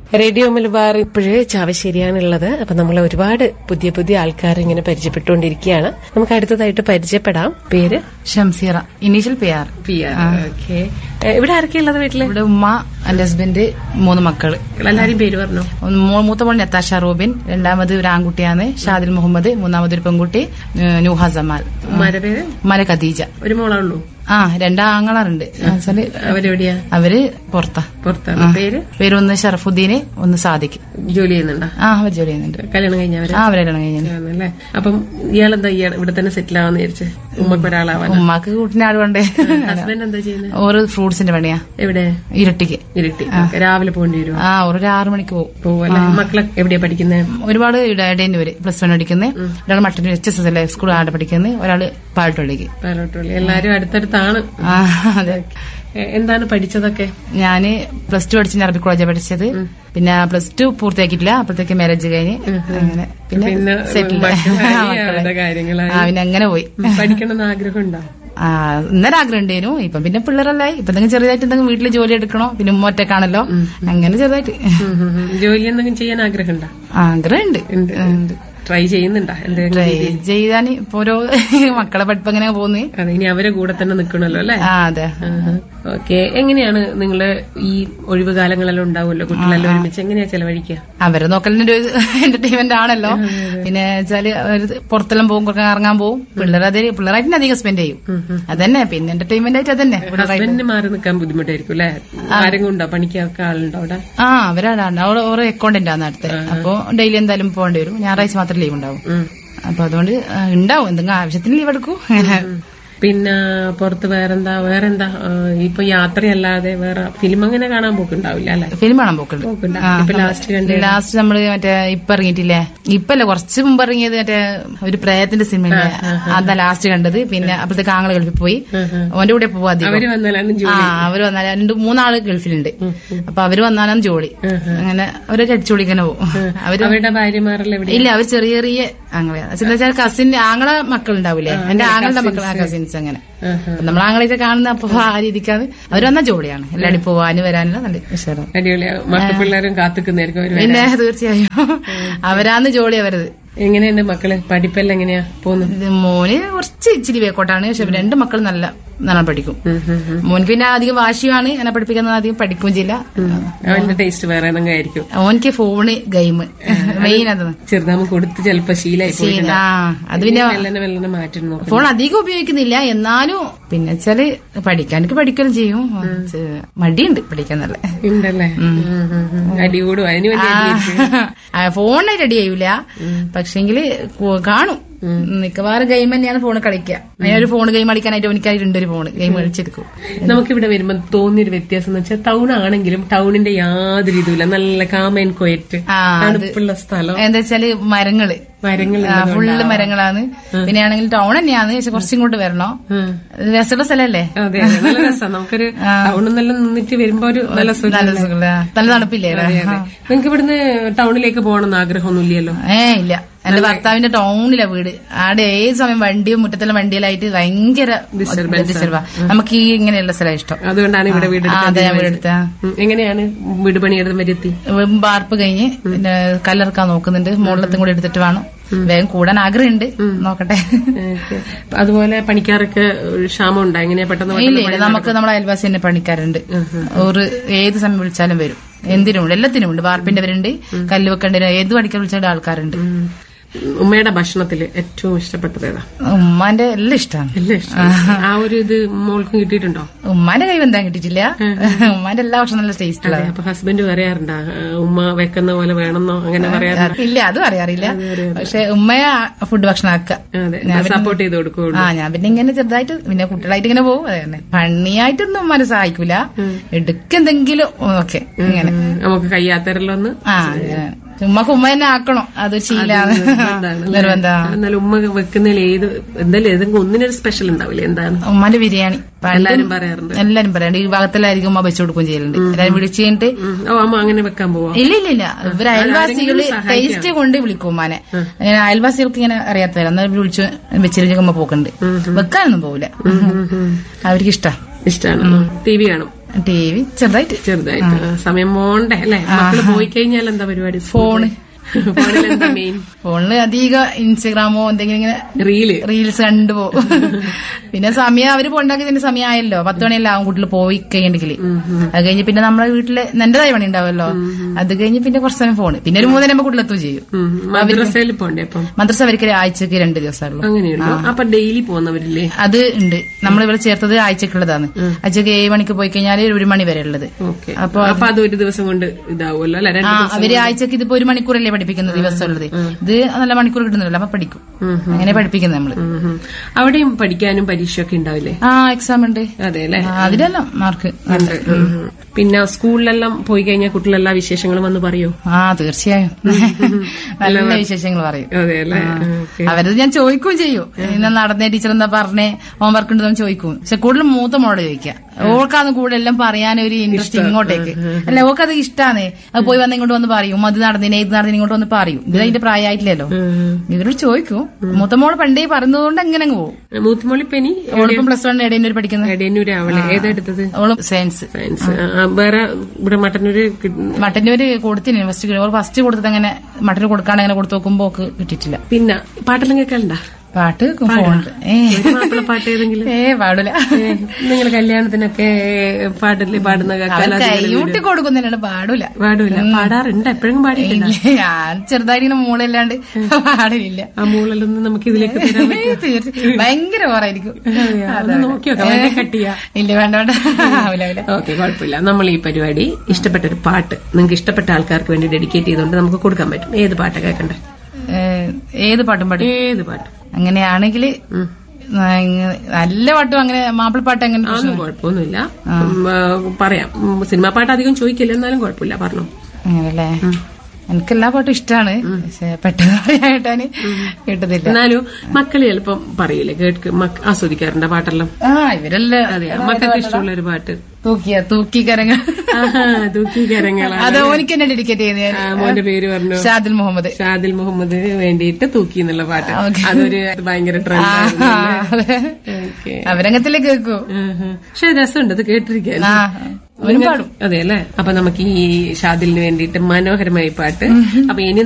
Radio Malabar ഇപ്പോഴേ ചാവശ്ശേരിയാണുള്ളത് അപ്പൊ നമ്മൾ ഒരുപാട് പുതിയ പുതിയ ആൾക്കാർ ഇങ്ങനെ പരിചയപ്പെട്ടുകൊണ്ടിരിക്കുകയാണ് നമുക്ക് അടുത്തതായിട്ട് പരിചയപ്പെടാം പേര് Shamseera initial P R P okay ഇവിടെ ആരൊക്കെയുള്ളത് വീട്ടില് ഇവിടെ ഉമ്മ എന്റെ ഹസ്ബൻഡ് മൂന്ന് മക്കള് എല്ലാരും പേര് പറഞ്ഞു ഒന്ന് മൂ- മൂത്ത മോൾ നത്താഷ റൂബിൻ രണ്ടാമത് ഒരു ആൺകുട്ടിയാണ് ഷാദിൽ മുഹമ്മദ് മൂന്നാമത് ഒരു പെൺകുട്ടി ഏഹ് നൂഹ ജമാൽ ഉമ്മാരെ പേര് മല ഖദീജ ഒരു മോളേ ഉള്ളൂ ആ രണ്ടാങ്ങളാറുണ്ട് വെച്ചാല് അവരെവിടെയാ അവര് പുറത്താ പുറത്താണ് പേര് പേരൊന്ന് ഷറഫുദ്ദീന് ഒന്ന് സാദിഖ് ജോലി ചെയ്യുന്നുണ്ടോ ആ അവർ ജോലി ചെയ്യുന്നുണ്ട് കല്യാണം കഴിഞ്ഞവര് ആ അവരെല്ലാം കഴിഞ്ഞു ആണല്ലേ അപ്പം ഇയാളെന്താ ഇയാൾ ഇവിടെ തന്നെ സെറ്റിൽ ആവാന്ന് വിചാരിച്ച് ഉമ്മക്ക് ഒരാളാവാൻ ഉമ്മാക്ക് കൂട്ടിന് ആട് വേണ്ടേ ഹസ്ബൻഡ് എന്താ ചെയ്യുന്നത് ഓറ് ഫ്രൂട്ട്സിന്റെ പണിയാ എവിടെ ഇരട്ടിക്ക് ഇരിട്ടി രാവിലെ പോകേണ്ടി വരുമോ ആ ഒരു ആറു മണിക്ക് പോകും പോവല്ലേ മക്കളെ എവിടെയാ പഠിക്കുന്നത് ഒരുപാട് ഇടേണ്ടി വരും പ്ലസ് വൺ പഠിക്കുന്നത് ഒരാൾ മട്ടന്നൂർ എച്ച് എസ് എസ് അല്ലേ സ്കൂൾ ആടെ പഠിക്കുന്നത് ഒരാള് പാലട്ടുള്ളിക്ക് പാലോട്ടുള്ളി എല്ലാരും അടുത്തടുത്താണ് ആ അതെ എ- എന്താണ് പഠിച്ചതൊക്കെ ഞാന് പ്ലസ് ടു പഠിച്ച അറബി കോളേജാണ് പഠിച്ചത് പിന്നെ പ്ലസ് ടു പൂർത്തിയാക്കിയിട്ടില്ല അപ്പോഴത്തേക്ക് മാരേജ് കഴിഞ്ഞ് അങ്ങനെ പിന്നെ പിന്നെ സെറ്റിൽ മക്കളായി, അവരുടെ കാര്യങ്ങളായി. ആ പിന്നെ അങ്ങനെ പോയി പഠിക്കണം എന്ന് ആഗ്രഹം ഉണ്ടോ ആ ഇന്നലെ ആഗ്രഹം ഉണ്ടായിരുന്നു ഇപ്പം പിന്നെ പിള്ളേരല്ലായി ഇപ്പൊ എന്തെങ്കിലും ചെറുതായിട്ട് എന്തെങ്കിലും വീട്ടിൽ ജോലി എടുക്കണോ പിന്നെ ഉമ്മ ഒറ്റക്കാണല്ലോ അങ്ങനെ ചെറുതായിട്ട് ജോലി എന്തെങ്കിലും ചെയ്യാൻ ആഗ്രഹം ഉണ്ടോ ആഗ്രഹം ഉണ്ട് ഉണ്ട് ട്രൈ ചെയ്യുന്നുണ്ടോ എന്തെങ്കിലും ട്രൈ ചെയ്താന് ഇപ്പൊ ഓരോ മക്കളെ പഠിപ്പ് അങ്ങനെ പോകുന്നു അതെ ഇനി അവരെ കൂടെ തന്നെ നിൽക്കണല്ലോ അല്ലേ ആ അതെ ഓക്കെ എങ്ങനെയാണ് നിങ്ങള് ഈ ഒഴിവ് കാലങ്ങളെല്ലാം ഉണ്ടാവുമല്ലോ കുട്ടികളെല്ലാം ഒരുമിച്ച് എങ്ങനെയാ ചെലവഴിക്കുക അവരെ നോക്കലിന്റെ ഒരു എന്റർടൈൻമെന്റ് ആണല്ലോ പിന്നെ വെച്ചാല് അവര് പുറത്തെല്ലാം പോകും കുറേ ഇറങ്ങാൻ പോകും പിള്ളേർ അതേ പിള്ളേരായിട്ട് അധികം സ്പെൻഡ് ചെയ്യും അതന്നെ പിന്നെ എന്റർടൈൻമെന്റ് ആയിട്ട് അതന്നെ ഹസ്ബൻഡിന് മാറി നിൽക്കാൻ ബുദ്ധിമുട്ടായിരിക്കും അല്ലേ ആരെങ്കിലും ഉണ്ടോ പണിക്കൊക്കെ ആളുണ്ടോ അവിടെ ആ അവരാണ് അവിടെ ഓരോ അക്കൗണ്ടന്റ് ആണ് അടുത്ത് അപ്പൊ ഡെയിലി എന്തായാലും പോകേണ്ടി വരും ഞായറാഴ്ച മാത്രം ലീവ് ഉണ്ടാവും ഉം. അപ്പൊ അതുകൊണ്ട് ആ, ഉണ്ടാവും എന്തെങ്കിലും ആവശ്യത്തിന് ലീവ് എടുക്കൂ പിന്നെ പുറത്ത് വേറെന്താ വേറെന്താ ആ, ഇപ്പൊ യാത്രയല്ലാതെ വേറെ ഫിലിം അങ്ങനെ കാണാൻ പോക്കുണ്ടാവില്ല അല്ലെ ഫിലിം കാണാൻ പോക്കുണ്ട് പോക്കുണ്ടോ ഇപ്പൊ ലാസ്റ്റ് കണ്ട് ലാസ്റ്റ് നമ്മള് മറ്റേ ഇപ്പൊ ഇറങ്ങിയിട്ടില്ലേ ഇപ്പല്ല കുറച്ച് മുമ്പ് ഇറങ്ങിയത് മറ്റേ ഒരു പ്രേതത്തിന്റെ സിനിമ അതാ ലാസ്റ്റ് കണ്ടത് പിന്നെ അപ്പോഴത്തേക്ക് ആങ്ങള് ഗൾഫിൽ പോയി ഓന്റെ കൂടെ പോവാ അധികം അവര് വന്നാലാണ് ജോ- ആ അവര് വന്നാൽ രണ്ട് മൂന്നാള് ഗൾഫിലുണ്ട് അപ്പൊ അവര് വന്നാലാണ് ജോളി അങ്ങനെ അവരൊരു അടിച്ചുപൊളിക്കനെ പോകും അവര് അവരുടെ ഭാര്യമാരെല്ലാം എവിടെ ഇല്ല അവർ ചെറിയ ചെറിയ ആങ്ങളെയാണ് എന്താ വെച്ചാൽ കസിൻ ആങ്ങളെ മക്കൾ ഉണ്ടാവില്ലേ എന്റെ ആങ്ങളുടെ മക്കൾ ആ കസിൻസ് അങ്ങനെ നമ്മൾ ആങ്ങളെ കാണുന്ന അപ്പൊ ആ രീതിക്കാണ് അവര് വന്നാൽ ജോളിയാണ് എല്ലാവരും പോവാനും വരാനും നല്ല ഉഷാറാണ് അടിപൊളിയാ മക്ക പിള്ളേരും കാത്തുക്കുന്നതായിരിക്കും അവര് പിന്നെ തീർച്ചയായും അവരാന്ന് ജോളി അവരത് എങ്ങനെയുണ്ട് മക്കള് പഠിപ്പെല്ലാം എങ്ങനെയാ പോന്നു ഇത് മോന് കുറച്ച് ഇച്ചിരി വേക്കോട്ടാണ് പക്ഷെ രണ്ട് മക്കൾ നല്ല നല്ലോണം പഠിക്കും മോൻക്ക് പിന്നെ അധികം വാശിയാണ് എന്നെ പഠിപ്പിക്കുന്നത് അധികം പഠിക്കുകയും ചെയ്യില്ല അവന്റെ ടേസ്റ്റ് വേറെ ഏതെങ്കിലും ആയിരിക്കും ഓനിക്ക് ഫോണ് ഗെയിം മെയിൻ അത് ചെറുതാകുമ്പോ കൊടുത്ത് ചിലപ്പോ ശീലായി പോയി ആ അത് പിന്നെ മെല്ലനെ മെല്ലനെ മാറ്റി നോക്കും ഫോൺ അധികം ഉപയോഗിക്കുന്നില്ല എന്നാലും പിന്നെ വെച്ചാല് പഠിക്കാനൊക്കെ പഠിക്കുകയും ചെയ്യും ചെ- മടിയുണ്ട് പഠിക്കാൻ നല്ല ഉണ്ടല്ലേ അടി കൂടും അതിന് വേണ്ടി അടിയായിരിക്കും. ഫോണിനായിട്ട് റെഡി ചെയ്യൂല പക്ഷെങ്കില് കു- കാണും മിക്കവാറും ഗെയിം തന്നെയാണ് ഫോൺ കളിക്കുക അതിനൊരു ഫോൺ ഗെയിം കളിക്കാനായിട്ട് എനിക്കായിട്ടുണ്ട് ഒരു ഫോൺ ഗെയിം കളിച്ചെടുക്കും നമുക്കിവിടെ വരുമ്പോ തോന്നിയൊരു വ്യത്യാസം എന്ന് വെച്ചാൽ ടൗൺ ആണെങ്കിലും ടൗണിന്റെ യാതൊരു ഇതുമില്ല നല്ല കാമൻ കൊയറ്റ് ആ അത് തണുപ്പുള്ള സ്ഥലം എന്താ വെച്ചാല് മരങ്ങള് മരങ്ങൾ ഫുള്ള് മരങ്ങളാണ് പിന്നെ ആണെങ്കിൽ ടൗൺ തന്നെയാണ് പക്ഷെ കുറച്ചിങ്ങോട്ട് വരണോ രസമുള്ള സ്ഥലല്ലേ അതെ അതെ, നല്ല രസം നമുക്കൊരു ടൗണിൽ നിന്നെല്ലാം നിന്നിട്ട് വരുമ്പോ ഒരു നല്ല സുഖം നല്ല സുഖമുള്ള നല്ല തണുപ്പില്ലേ ഇവിടെ? നിങ്ങൾക്ക് ഇവിടുന്ന് ടൗണിലേക്ക് പോകണമെന്ന് ആഗ്രഹമൊന്നും ഇല്ലല്ലോ ഏ ഇല്ല എന്റെ ഭർത്താവിന്റെ ടൗണിലാ വീട് ആടെ ഏത് സമയം വണ്ടിയും മുറ്റത്തെല്ലാം വണ്ടിയിലായിട്ട് ഭയങ്കര ഡിസ്റ്റർബാ നമുക്ക് ഈ ഇങ്ങനെയുള്ള സ്ഥലം ഇഷ്ടം അതുകൊണ്ടാണ് ഇവിടെ വീട് ആ, അതെ ഞാൻ വീട് എടുത്ത ഉം, എങ്ങനെയാണ് വീട് പണിയെടുത്ത് വരുത്തി ബാർപ്പ് കഴിഞ്ഞ് പിന്നെ കല്ലറക്കാൻ നോക്കുന്നുണ്ട് മുകളിലത്തും കൂടി എടുത്തിട്ട് വേണം വേഗം കൂടാൻ ആഗ്രഹമുണ്ട് നോക്കട്ടെ ഓക്കേ. അതുപോലെ പണിക്കാർക്ക് ക്ഷാമം ഉണ്ടോ എങ്ങനെയാ പെട്ടെന്ന് ഇല്ല ഇല്ല നമുക്ക് നമ്മുടെ അയൽവാസി തന്നെ പണിക്കാരുണ്ട് ഒരു ഏത് സമയം വിളിച്ചാലും വരും എന്തിനും ഉണ്ട് എല്ലാത്തിനും ഉണ്ട് വാർപ്പിന്റെവരുണ്ട് കല്ല് വെക്കേണ്ടവര് ഏത് പണിക്കാർ വിളിച്ചാലും ആൾക്കാരുണ്ട് ഉം. ഉമ്മയുടെ ഭക്ഷണത്തില് ഏറ്റവും ഇഷ്ടപ്പെട്ടത് ഏതാ ഉമ്മാന്റെ എല്ലാം ഇഷ്ടമാണ് എല്ലാം ഇഷ്ടം ആ ഒരു ഇത് മോൾക്കും കിട്ടിയിട്ടുണ്ടോ ഉമ്മാന്റെ കൈ എന്താ കിട്ടിയിട്ടില്ല ഉമ്മാന്റെ എല്ലാ ഭക്ഷണം നല്ല ടേസ്റ്റ് ഉള്ളത് അപ്പൊ ഹസ്ബൻഡ് പറയാറുണ്ടാ ഉമ്മ വെക്കുന്ന പോലെ വേണമെന്നോ അങ്ങനെ പറയാറുണ്ടോ ഇല്ല അതും അറിയാറില്ല പക്ഷെ ഉമ്മയെ ഫുഡ് ഭക്ഷണം ആക്കുക അതെ സപ്പോർട്ട് ചെയ്ത് കൊടുക്കുള്ളൂ ആ ഞാൻ പിന്നെ ഇങ്ങനെ ചെറുതായിട്ട് പിന്നെ കുട്ടികളായിട്ട് ഇങ്ങനെ പോകും അതെ തന്നെ പണിയായിട്ടൊന്നും ഉമ്മാനെ സഹായിക്കൂല എടുക്കെന്തെങ്കിലും ഓക്കെ ഇങ്ങനെ ഉം, നമുക്ക് കയ്യാത്തരല്ലൊന്ന് ആ ഉമ്മക്ക് ഉമ്മ തന്നെ ആക്കണം അത് ശീലാണ് നിർബന്ധം എന്നാലും ഉമ്മ വെക്കുന്നതിൽ ഏത് എന്തായാലും ഏതെങ്കിലും ഒന്നിനൊരു സ്പെഷ്യൽ ഉണ്ടാവില്ലേ എന്താണ് ഉമ്മാന്റെ ബിരിയാണി പണ്ട് എല്ലാരും പറയാറുണ്ട് എല്ലാരും പറയാണ്ട് ഈ ഭാഗത്തെല്ലായിരിക്കും ഉമ്മ വെച്ചു കൊടുക്കുകയും ചെയ്യലുണ്ട് എല്ലാരും വിളിച്ചു കഴിഞ്ഞിട്ട് ഉം. ഓ അമ്മ അങ്ങനെ വെക്കാൻ പോവാ ഇല്ല ഇല്ല ഇല്ല ഇവര് അയൽവാസികള് ടേസ്റ്റ് കൊണ്ട് വിളിക്കും ഉമ്മാനെ അങ്ങനെ അയൽവാസികൾക്ക് ഇങ്ങനെ അറിയാത്തവരാ എന്നാൽ വിളിച്ചു വെച്ചിരിക്കുമ്പോ ഉമ്മ പോക്കുണ്ട് വെക്കാനൊന്നും പോവില്ല അവർക്ക് ഇഷ്ടം ഇഷ്ടമാണ് ടി വി കാണും ടി വി ചെറുതായിട്ട് ചെറുതായിട്ട് ആ, സമയം പോണ്ടേ അല്ലെ മക്കള് പോയി കഴിഞ്ഞാൽ എന്താ പരിപാടി ഫോണ് ഫോണിൽ എന്താ മെയിൻ ഫോണില് അധികം ഇൻസ്റ്റഗ്രാമോ എന്തെങ്കിലും ഇങ്ങനെ റീല് റീൽസ് കണ്ടുപോകും പിന്നെ സമയം അവര് പോണ്ടാക്കിയതിന്റെ സമയമായല്ലോ പത്ത് മണിയല്ല ആവും കൂട്ടിൽ പോയി കഴിഞ്ഞിട്ടുണ്ടെങ്കിൽ അത് കഴിഞ്ഞ് പിന്നെ നമ്മളെ വീട്ടില് എന്റേതായ പണി ഉണ്ടാവുമല്ലോ അത് കഴിഞ്ഞ് പിന്നെ കുറച്ച് സമയം ഫോണ് പിന്നെ ഒരു മൂന്നര കൂട്ടിലെത്തും ചെയ്യും ഉം. മദ്രസയിൽ പോണ്ടേ അപ്പം മദ്രസ അവർക്ക് ആഴ്ചക്ക് രണ്ട് ദിവസമുള്ളൂ അങ്ങനെയുള്ളൂ അപ്പൊ ഡെയിലി പോകുന്നവരില്ലേ അത് ഉണ്ട് നമ്മൾ ഇവിടെ ചേർത്തത് ആഴ്ചക്കുള്ളതാണ് ആഴ്ചക്ക് ഏഴ് മണിക്ക് പോയി കഴിഞ്ഞാൽ ഒരു മണി വരെ ഉള്ളത് ഓക്കെ അപ്പൊ അത് ഒരു ദിവസം കൊണ്ട് ഇതാവുമല്ലോ അല്ലെ ആ അവര് ആഴ്ചക്ക് ഇതിപ്പോ ഒരു മണിക്കൂറല്ലേ പഠിപ്പിക്കുന്ന ദിവസമുള്ളത് ഇത് നല്ല മണിക്കൂർ കിട്ടുന്നില്ല അപ്പൊ പഠിക്കും അങ്ങനെ പഠിപ്പിക്കുന്നത് നമ്മള് അവിടെയും പഠിക്കാനും പരീക്ഷയൊക്കെ ഉണ്ടാവില്ലേ ആ എക്സാം ഉണ്ട് അതെ അല്ലെ ആ, അതിലെല്ലാം മാർക്ക് പിന്നെ സ്കൂളിലെല്ലാം പോയി കഴിഞ്ഞാൽ കുട്ടികളെല്ലാ വിശേഷങ്ങളും വന്ന് പറയോ ആ തീർച്ചയായും നല്ല വിശേഷങ്ങൾ പറയും അതെ അല്ലെ ഓക്കെ അവരത് ഞാൻ ചോദിക്കുകയും ചെയ്യും ഇന്ന് നടന്നേ ടീച്ചർ എന്താ പറഞ്ഞേ ഹോംവർക്ക് ഉണ്ടെന്ന് ചോദിക്കും പക്ഷെ കൂടുതൽ മൂത്ത മോളോട് ചോദിക്കാം ഓൾക്കാന്ന് കൂടുതൽ എല്ലാം പറയാൻ ഒരു ഇൻട്രസ്റ്റ് ഇങ്ങോട്ടേക്ക് അല്ല ഓൾക്കത് ഇഷ്ടാണ് അത് പോയി വന്ന് ഇങ്ങോട്ട് വന്ന് പറയും അത് നടന്നതിനെ ഇത് നടന്നതിന് ഇങ്ങോട്ട് വന്ന് പറയും ഇത് അതിന്റെ പ്രായമായിട്ടില്ലല്ലോ ഇവരോട് ചോദിക്കും മൂത്ത മോള് പണ്ടേ പറയുന്നതുകൊണ്ട് അങ്ങനെ അങ്ങ് പോകും മൂത്തുമോളിപ്പനി ഓളിപ്പം പ്ലസ് വൺ ഇടയിൽ പഠിക്കുന്നത് എടയന്നൂര് അവളെ ഏതെടുത്തത് ഓളും സയൻസ് സയൻസ് ആ, വേറെ ഇവിടെ മട്ടന്നൂര് കിട്ടുന്ന മട്ടന്നൂര് കൊടുത്തിന് ഫസ്റ്റ് ഓൾ ഫസ്റ്റ് കൊടുത്തത് അങ്ങനെ മട്ടന് കൊടുക്കാണ്ട് അങ്ങനെ കൊടുത്തു നോക്കുമ്പോ ഓക്ക് കിട്ടിയിട്ടില്ല പിന്നെ പാട്ടെല്ലാം കേൾക്കണ്ട പാട്ട് ഫോണുണ്ട് ഏ ഒരു മാപ്പിള പാട്ട് ഏതെങ്കിലും ഏ പാടില്ല നിങ്ങൾ കല്യാണത്തിനൊക്കെ പാട്ടില്ലേ പാടുന്ന കലാ കൈയൂട്ടി കൊടുക്കുന്നില്ല പാടൂല പാടൂല പാടാറുണ്ട് എപ്പോഴും പാടിയിട്ടില്ല ഇല്ല, ഞാൻ ചെറുതായിട്ട് ഇങ്ങനെ മൂളല്ലാണ്ട് പാടില്ല ആ മൂളലൊന്നും നമുക്ക് ഇതിലേക്ക് തരാൻ ഏയ് തീർച്ചയായും ഭയങ്കര ഓറായിരിക്കും ഒന്ന് നോക്കി നോക്കാം ഭയങ്കര കട്ടിയാ ഇല്ല വേണ്ട വേണ്ട ആവില്ല ആവില്ല ഓക്കെ കുഴപ്പമില്ല നമ്മൾ ഈ പരിപാടി ഇഷ്ടപ്പെട്ട ഒരു പാട്ട് നിങ്ങൾക്ക് ഇഷ്ടപ്പെട്ട ആൾക്കാർക്ക് വേണ്ടി ഡെഡിക്കേറ്റ് ചെയ്തുകൊണ്ട് നമുക്ക് കൊടുക്കാൻ പറ്റും ഏത് പാട്ട് കേൾക്കണ്ടേ ഏ, ഏത് പാട്ടും പാടും ഏത് പാട്ട് അങ്ങനെയാണെങ്കിൽ നല്ല പാട്ടും അങ്ങനെ മാപ്പിളപ്പാട്ട് അങ്ങനെ പ്രശ്നം അതൊന്നും കുഴപ്പമൊന്നുമില്ല ഉം, ആ, പറയാം ഉം, സിനിമാ പാട്ട് അധികം ചോദിക്കില്ല എന്നാലും കുഴപ്പമില്ല പറഞ്ഞോ അങ്ങനല്ലേ എനിക്ക് എല്ലാ പാട്ടും ഇഷ്ടമാണ് പക്ഷെ പെട്ടെന്ന് പറയായിട്ടാണ് കിട്ടുന്നില്ല എന്നാലും മക്കള് ചിലപ്പം പറയില്ലേ കേട്ട് മക്ക- ആസ്വദിക്കാറുണ്ട് പാട്ടെല്ലാം ആ ഇവരെല്ലാം അതെ മക്കൾക്ക് ഇഷ്ടമുള്ള ഒരു പാട്ട് തൂക്കിയ തൂക്കി കരങ്ങ ആഹാ, ദുഃഖി കരങ്ങളാ അത് ഓനിക്ക് എന്നെ ഡെഡിക്കേറ്റ് ചെയ്യുന്നത് ആ, മോന്റെ പേര് പറഞ്ഞു ഷാദിൽ മുഹമ്മദ് ഷാദിൽ മുഹമ്മദ് വേണ്ടിയിട്ട് തൂക്കി എന്നുള്ള പാട്ട് ഓക്കേ. അതൊരു ഭയങ്കര ട്രെൻഡ് ആ, അതെ. ഓക്കെ അവരംഗത്തിലേ കേൾക്കൂ പക്ഷെ രസമുണ്ട് അത് കേട്ടിരിക്കാൻ ആ അവനും പാടും അതെ അല്ലേ അപ്പൊ നമുക്ക് ഈ ഷാദിലിന് വേണ്ടിയിട്ട് മനോഹരമായ പാട്ട് അപ്പൊ ഇനി